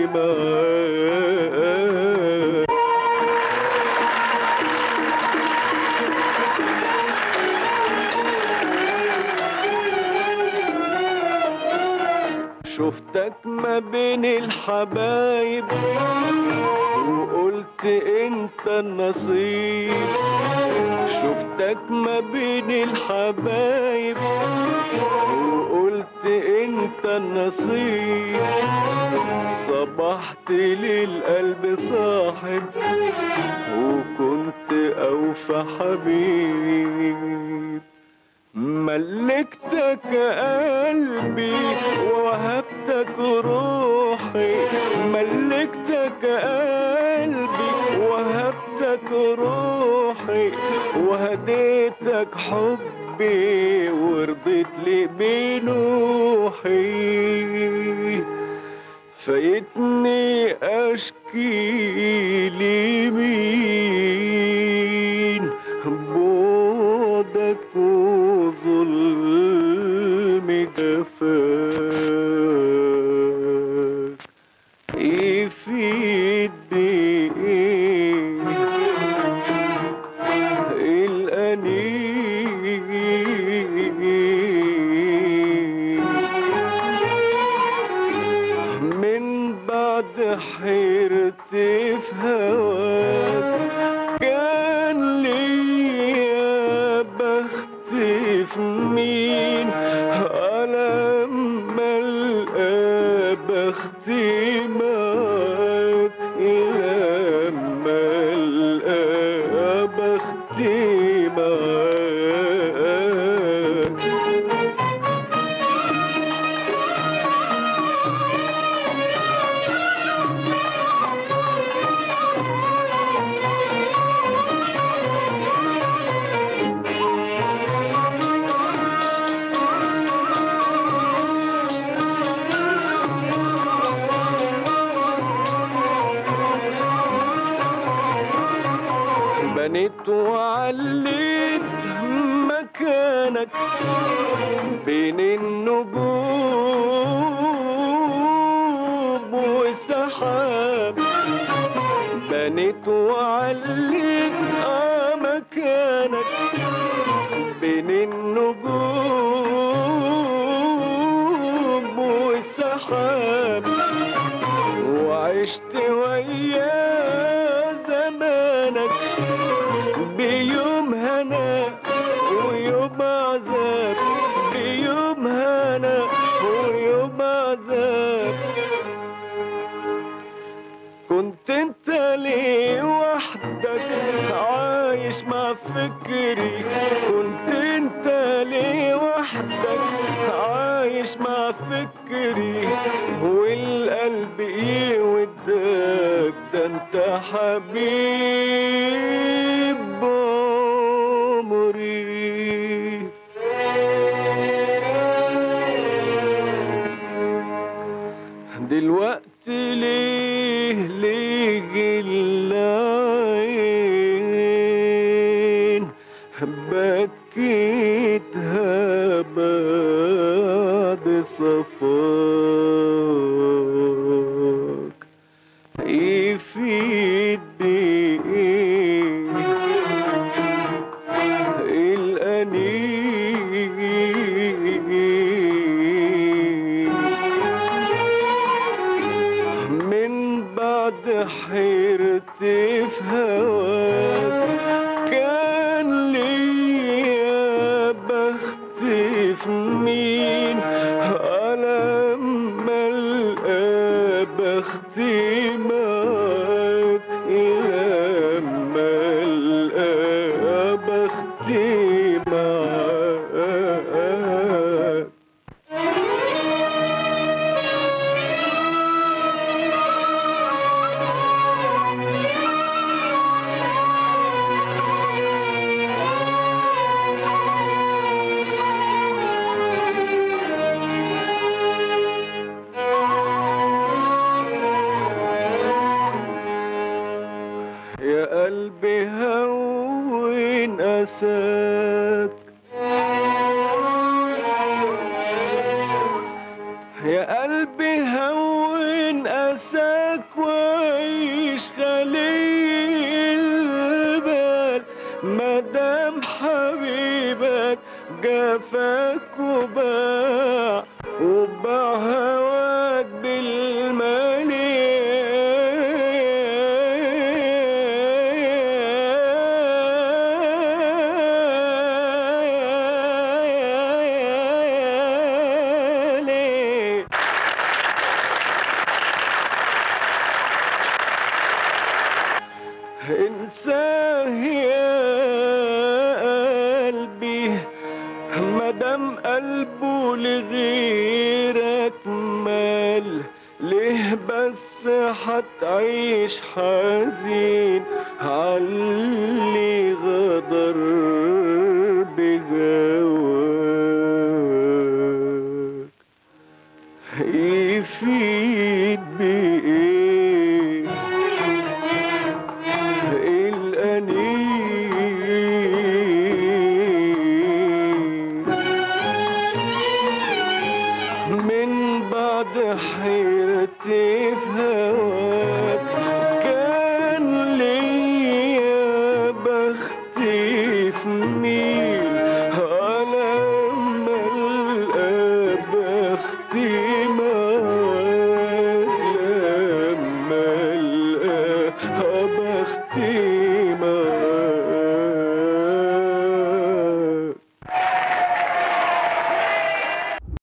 معاك شفتك ما بين الحبايب وقلت انت النصيب شفتك ما بين الحبايب وقلت انت النصيب صبحت للقلب صاحب وكنت اوفى حبيب ملكتك قلبي ووهبتك روحي ملكتك قلبي ووهبتك روحي وهديتك حبي ورضيت لي بنوحي فايتني اشكي لمين بعدك وظلم جفاك يفيد بإيه الأنين من بعد حيرت في هواك كان ليا بخت في مين لما القى بختي معاك لما القى بختي معاك بنيت وعليت مكانك بين النجوم والسحاب بنيت وعليت آه مكانك بين النجوم والسحاب وعشت ويا زمانك بيوم هنا ويوم عذاب بيوم هنا ويوم عذاب كنت انت ليه وحدك عايش مع فكري كنت انت ليه وحدك عايش مع فكري والقلب يودك ده انت حبيب عمري دلوقتي ليه ليه العين بكيتها بعد صفاك يفيد بإيه الأنين من بعد حيرت في هواك كان ليا بخت في مين لما القى بختي معاك لما القى بختي معاك يا قلبي هون أساك يا قلبي هون أساك جفاك وعيش خلي البال مدام حبيبك جفاك وباع وباع هواك بالمني انساه يا قلبي مدام قلبه لغيرك مال ليه بس حتعيش حزين عاللي غدر بجواك يفيد بإيه الأنين من بعد حيرتي في هواك كان ليا بختي في مين على ما القى بختي معاك لما القى بختي